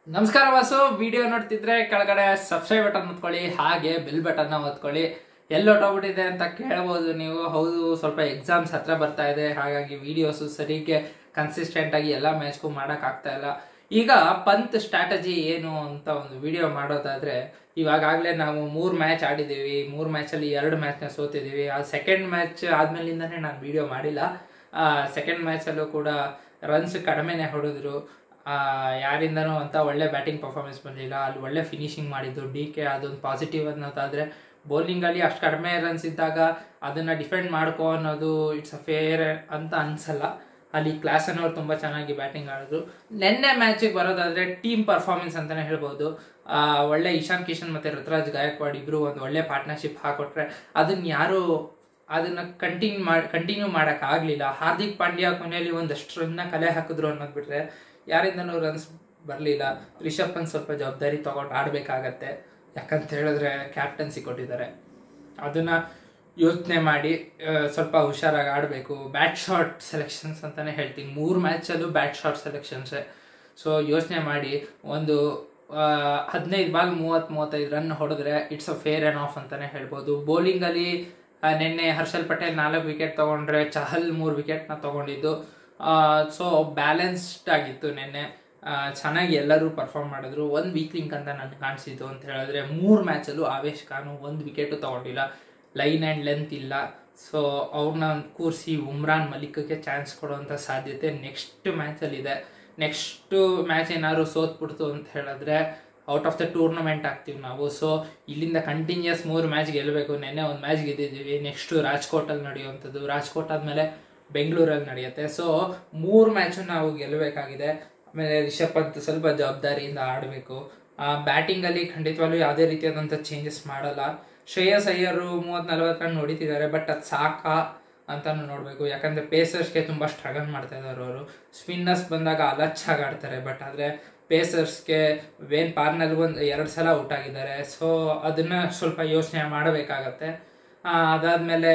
ನಮಸ್ಕಾರ ವಾಸು ವಿಡಿಯೋ ನೋಡ್ತಿದ್ರೆ ಕೆಳಗಡೆ ಸಬ್ಸ್ಕ್ರೈಬ್ ಬಟನ್ ಒತ್ಕೊಳ್ಳಿ ಹಾಗೆ ಬೆಲ್ ಬಟನ್ನ ಒತ್ಕೊಳ್ಳಿ ಎಲ್ಲಿ ಹೊಟ್ಟೋಗ್ಬಿಟ್ಟಿದೆ ಅಂತ ಕೇಳ್ಬೋದು ನೀವು ಹೌದು ಸ್ವಲ್ಪ ಎಕ್ಸಾಮ್ಸ್ ಹತ್ರ ಬರ್ತಾ ಇದೆ ಹಾಗಾಗಿ ವಿಡಿಯೋಸ್ ಸರಿಗೆ ಕನ್ಸಿಸ್ಟೆಂಟ್ ಆಗಿ ಎಲ್ಲ ಮ್ಯಾಚ್ಗೂ ಮಾಡೋಕ್ಕಾಗ್ತಾ ಇಲ್ಲ ಈಗ ಪಂತ್ ಸ್ಟ್ರಾಟಜಿ ಏನು ಅಂತ ಒಂದು ವಿಡಿಯೋ ಮಾಡೋದಾದ್ರೆ ಇವಾಗಲೇ ನಾವು ಮೂರು ಮ್ಯಾಚ್ ಆಡಿದ್ದೀವಿ ಮೂರು ಮ್ಯಾಚಲ್ಲಿ ಎರಡು ಮ್ಯಾಚ್ನ ಸೋತಿದ್ದೀವಿ ಆ ಸೆಕೆಂಡ್ ಮ್ಯಾಚ್ ಆದ್ಮೇಲಿಂದನೇ ನಾನು ವಿಡಿಯೋ ಮಾಡಿಲ್ಲ ಸೆಕೆಂಡ್ ಮ್ಯಾಚಲ್ಲೂ ಕೂಡ ರನ್ಸ್ ಕಡಿಮೆನೆ ಹೊಡೆದ್ರು ಆ, ಯಾರಿಂದನೂ ಅಂತ ಒಳ್ಳೆ ಬ್ಯಾಟಿಂಗ್ ಪರ್ಫಾರ್ಮೆನ್ಸ್ ಬಂದಿಲ್ಲ ಅಲ್ಲಿ ಒಳ್ಳೆ ಫಿನಿಶಿಂಗ್ ಮಾಡಿದ್ದು ಡಿ ಕೆ ಅದೊಂದು ಪಾಸಿಟಿವ್ ಅನ್ನೋದಾದ್ರೆ ಬೌಲಿಂಗಲ್ಲಿ ಅಷ್ಟು ಕಡಿಮೆ ರನ್ಸ್ ಇದ್ದಾಗ ಅದನ್ನ ಡಿಫೆಂಡ್ ಮಾಡ್ಕೋ ಅನ್ನೋದು ಇಟ್ಸ್ ಅ ಫೇರ್ ಅಂತ ಅನ್ಸಲ್ಲ ಅಲ್ಲಿ ಕ್ಲಾಸ್ ಅನ್ನೋರು ತುಂಬ ಚೆನ್ನಾಗಿ ಬ್ಯಾಟಿಂಗ್ ಆಡಿದ್ರು ನಿನ್ನೆ ಮ್ಯಾಚಿಗೆ ಬರೋದಾದ್ರೆ ಟೀಮ್ ಪರ್ಫಾರ್ಮೆನ್ಸ್ ಅಂತಾನೆ ಹೇಳ್ಬೋದು ಆ, ಒಳ್ಳೆ ಇಶಾನ್ ಕಿಶನ್ ಮತ್ತೆ ಋತುರಾಜ್ ಗಾಯಕ್ವಾಡ್ ಇಬ್ರು ಒಂದು ಒಳ್ಳೆ ಪಾರ್ಟ್ನರ್ಶಿಪ್ ಹಾಕೊಟ್ರೆ ಅದನ್ನ ಯಾರು ಅದನ್ನ ಕಂಟಿನ್ಯೂ ಮಾಡಿ ಕಂಟಿನ್ಯೂ ಮಾಡಕ್ ಆಗ್ಲಿಲ್ಲ ಹಾರ್ದಿಕ್ ಪಾಂಡ್ಯ ಕೊನೆಯಲ್ಲಿ ಒಂದಷ್ಟು ರನ್ನ ಕಲೆ ಹಾಕಿದ್ರು ಅನ್ನೋದು ಬಿಟ್ರೆ ಯಾರಿಂದನೂ ರನ್ಸ್ ಬರಲಿಲ್ಲ ರಿಷಬ್ ಪಂತ್ ಸ್ವಲ್ಪ ಜವಾಬ್ದಾರಿ ತಗೊಂಡು ಆಡ್ಬೇಕಾಗತ್ತೆ ಯಾಕಂತ ಹೇಳಿದ್ರೆ ಕ್ಯಾಪ್ಟನ್ಸಿ ಕೊಟ್ಟಿದ್ದಾರೆ ಅದನ್ನ ಯೋಚನೆ ಮಾಡಿ ಆ, ಸ್ವಲ್ಪ ಹುಷಾರಾಗಿ ಆಡಬೇಕು ಬ್ಯಾಟ್ ಶಾಟ್ ಸೆಲೆಕ್ಷನ್ಸ್ ಅಂತಾನೆ ಹೇಳ್ತೀನಿ ಮೂರು ಮ್ಯಾಚಲ್ಲೂ ಬ್ಯಾಟ್ ಶಾಟ್ ಸೆಲೆಕ್ಷನ್ಸೇ ಸೊ ಯೋಚನೆ ಮಾಡಿ ಒಂದು ಹದಿನೈದು ಬಾಲ್ ಮೂವತ್ತು ಮೂವತ್ತೈದು ರನ್ ಹೊಡೆದ್ರೆ ಇಟ್ಸ್ ಅ ಫೇರ್ ಆ್ಯಂಡ್ ಆಫ್ ಅಂತಾನೆ ಹೇಳ್ಬೋದು ಬೌಲಿಂಗಲ್ಲಿ ನಿನ್ನೆ ಹರ್ಷಲ್ ಪಟೇಲ್ ನಾಲ್ಕು ವಿಕೆಟ್ ತಗೊಂಡ್ರೆ ಚಹಲ್ ಮೂರು ವಿಕೆಟ್ನ ತಗೊಂಡಿದ್ದು ಸೊ ಬ್ಯಾಲೆನ್ಸ್ಡ್ ಆಗಿತ್ತು ನಿನ್ನೆ ಆ, ಚೆನ್ನಾಗಿ ಎಲ್ಲರೂ ಪರ್ಫಾರ್ಮ್ ಮಾಡಿದ್ರು ಒಂದು ವೀಕ್ ಲಿಂಕ್ ಅಂತ ನನ್ಗೆ ಕಾಣಿಸಿದ್ದು ಅಂತ ಹೇಳಿದ್ರೆ ಮೂರು ಮ್ಯಾಚಲ್ಲೂ ಆವೇಶ್ ಖಾನು ಒಂದು ವಿಕೆಟು ತಗೊಂಡಿಲ್ಲ ಲೈನ್ ಆ್ಯಂಡ್ ಲೆಂತ್ ಇಲ್ಲ ಸೊ ಅವ್ರನ್ನ ಕೂರಿಸಿ ಉಮ್ರಾನ್ ಮಲಿಕ್ಗೆ ಚಾನ್ಸ್ ಕೊಡುವಂಥ ಸಾಧ್ಯತೆ ನೆಕ್ಸ್ಟ್ ಮ್ಯಾಚಲ್ಲಿದೆ ನೆಕ್ಸ್ಟು ಮ್ಯಾಚ್ ಏನಾದ್ರು ಸೋತ್ಬಿಡ್ತು ಅಂತ ಹೇಳಿದ್ರೆ ಔಟ್ ಆಫ್ ದ ಟೂರ್ನಮೆಂಟ್ ಆಗ್ತೀವಿ ನಾವು ಸೊ ಇಲ್ಲಿಂದ ಕಂಟಿನ್ಯೂಸ್ ಮೂರು ಮ್ಯಾಚ್ ಗೆಲ್ಲಬೇಕು ನೆನ್ನೆ ಒಂದು ಮ್ಯಾಚ್ ಗೆದ್ದಿದ್ದೀವಿ ನೆಕ್ಸ್ಟು ರಾಜ್ಕೋಟಲ್ಲಿ ನಡೆಯುವಂಥದ್ದು ರಾಜ್ಕೋಟ್ ಆದಮೇಲೆ ಬೆಂಗಳೂರಲ್ಲಿ ನಡೆಯುತ್ತೆ ಸೊ ಮೂರು ಮ್ಯಾಚು ನಾವು ಗೆಲ್ಲಬೇಕಾಗಿದೆ ಆಮೇಲೆ ರಿಷಬ್ ಪಂತ್ ಸ್ವಲ್ಪ ಜವಾಬ್ದಾರಿಯಿಂದ ಆಡಬೇಕು ಬ್ಯಾಟಿಂಗಲ್ಲಿ ಖಂಡಿತವಾಗ್ಲೂ ಯಾವುದೇ ರೀತಿಯಾದಂಥ ಚೇಂಜಸ್ ಮಾಡಲ್ಲ ಶ್ರೇಯಸ್ ಅಯ್ಯರು ಮೂವತ್ತು ನಲ್ವತ್ತು ರನ್ ಹೊಡಿತಿದ್ದಾರೆ ಬಟ್ ಅದು ಸಾಕಾ ಅಂತಾನು ನೋಡಬೇಕು ಯಾಕಂದ್ರೆ ಪೇಸರ್ಸ್ಗೆ ತುಂಬ ಸ್ಟ್ರಗಲ್ ಮಾಡ್ತಾ ಇದ್ದಾರೆ ಅವರು ಸ್ಪಿನ್ನರ್ಸ್ ಬಂದಾಗ ಅಲಚ್ಚಾಗಿ ಆಡ್ತಾರೆ ಬಟ್ ಆದರೆ ಪೇಸರ್ಸ್ಗೆ ವೇನ್ ಪಾರ್ನಲ್ಲಿ ಒಂದು ಎರಡು ಸಲ ಔಟ್ ಆಗಿದ್ದಾರೆ ಸೊ ಅದನ್ನ ಸ್ವಲ್ಪ ಯೋಚನೆ ಮಾಡಬೇಕಾಗತ್ತೆ ಆ, ಅದಾದ್ಮೇಲೆ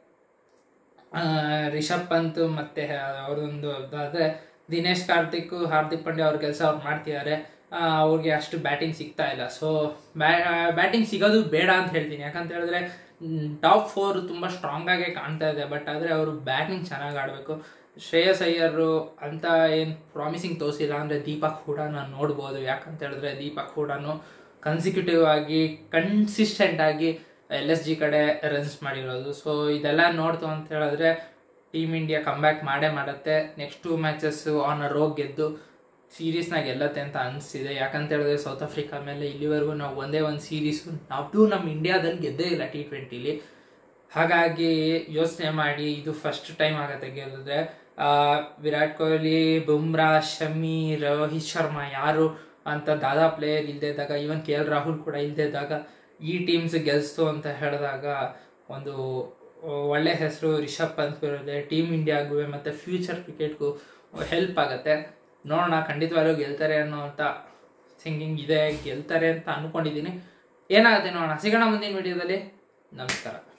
ಆ, ರಿಷಬ್ ಪಂತ್ ಮತ್ತೆ ಅವ್ರದೊಂದು ಅದಾದ್ರೆ ದಿನೇಶ್ ಕಾರ್ತಿಕ್ ಹಾರ್ದಿಕ್ ಪಾಂಡ್ಯ ಅವ್ರ ಕೆಲಸ ಅವ್ರು ಮಾಡ್ತಿದ್ದಾರೆ ಆ, ಅವ್ರಿಗೆ ಅಷ್ಟು ಬ್ಯಾಟಿಂಗ್ ಸಿಗ್ತಾ ಇಲ್ಲ ಸೊ ಬ್ಯಾಟಿಂಗ್ ಸಿಗೋದು ಬೇಡ ಅಂತ ಹೇಳ್ತೀನಿ ಯಾಕಂತ ಹೇಳಿದ್ರೆ ಟಾಪ್ ಫೋರ್ ತುಂಬ ಸ್ಟ್ರಾಂಗ್ ಆಗೇ ಕಾಣ್ತಾ ಇದೆ ಬಟ್ ಆದರೆ ಅವರು ಬ್ಯಾಟಿಂಗ್ ಚೆನ್ನಾಗಿ ಆಡಬೇಕು ಶ್ರೇಯಸ್ ಅಯ್ಯರು ಅಂತ ಏನು ಪ್ರಾಮಿಸಿಂಗ್ ತೋರಿಸಿಲ್ಲ ಅಂದರೆ ದೀಪಕ್ ಕೂಡ ನಾನು ನೋಡ್ಬೋದು ಯಾಕಂತ ಹೇಳಿದ್ರೆ ದೀಪಕ್ ಹೂಡಾನು ಕನ್ಸಿಕ್ಯೂಟಿವ್ ಆಗಿ ಕನ್ಸಿಸ್ಟೆಂಟ್ ಆಗಿ ಎಲ್ ಎಸ್ ಜಿ ಕಡೆ ರನ್ಸ್ ಮಾಡಿರೋದು ಸೊ ಇದೆಲ್ಲ ನೋಡ್ತು ಅಂತ ಹೇಳಿದ್ರೆ ಟೀಮ್ ಇಂಡಿಯಾ ಕಮ್ಬ್ಯಾಕ್ ಮಾಡೇ ಮಾಡುತ್ತೆ next two matches on a roll ಗೆದ್ದು ಸೀರೀಸ್ನ ಗೆಲ್ಲತ್ತೆ ಅಂತ ಅನಿಸ್ತಿದೆ ಯಾಕಂತ ಹೇಳಿದ್ರೆ ಸೌತ್ ಆಫ್ರಿಕಾ ಮೇಲೆ ಇಲ್ಲಿವರೆಗೂ ನಾವು ಒಂದೇ ಒಂದು ಸೀರೀಸು ನಾವು ನಮ್ಮ ಇಂಡಿಯಾದಲ್ಲಿ ಗೆದ್ದೇ ಇಲ್ಲ ಟಿ ಟ್ವೆಂಟಿಲಿ ಹಾಗಾಗಿ ಯೋಚನೆ ಮಾಡಿ ಇದು ಫಸ್ಟ್ ಟೈಮ್ ಆಗತ್ತೆ ಗೆಲ್ಲಿದ್ರೆ ಆ, ವಿರಾಟ್ ಕೊಹ್ಲಿ ಬುಮ್ರಾ ಶಮಿ ರೋಹಿತ್ ಶರ್ಮಾ ಯಾರು ಅಂತ ದಾದಾ ಪ್ಲೇಯರ್ ಇಲ್ಲದೆ ಇದ್ದಾಗ ಈವನ್ ಕೆ ಎಲ್ ರಾಹುಲ್ ಕೂಡ ಇಲ್ಲದೆ ಇದ್ದಾಗ ಈ ಟೀಮ್ಸ್ ಗೆಲ್ಸ್ತು ಅಂತ ಹೇಳಿದಾಗ ಒಂದು ಒಳ್ಳೆ ಹೆಸರು ರಿಷಬ್ ಪಂತ್ ಬರುತ್ತೆ ಟೀಮ್ ಇಂಡಿಯಾಗೂ ಮತ್ತು ಫ್ಯೂಚರ್ ಕ್ರಿಕೆಟ್ಗೂ ಹೆಲ್ಪ್ ಆಗುತ್ತೆ ನೋಡೋಣ ಖಂಡಿತವಾಗ್ಲೂ ಗೆಲ್ತಾರೆ ಅನ್ನೋಂಥ ಥಿಂಕಿಂಗ್ ಇದೆ ಗೆಲ್ತಾರೆ ಅಂತ ಅಂದ್ಕೊಂಡಿದ್ದೀನಿ ಏನಾಗುತ್ತೆ ನೋಡೋಣ ಸಿಗೋಣ ಮುಂದಿನ ವಿಡಿಯೋದಲ್ಲಿ ನಮಸ್ಕಾರ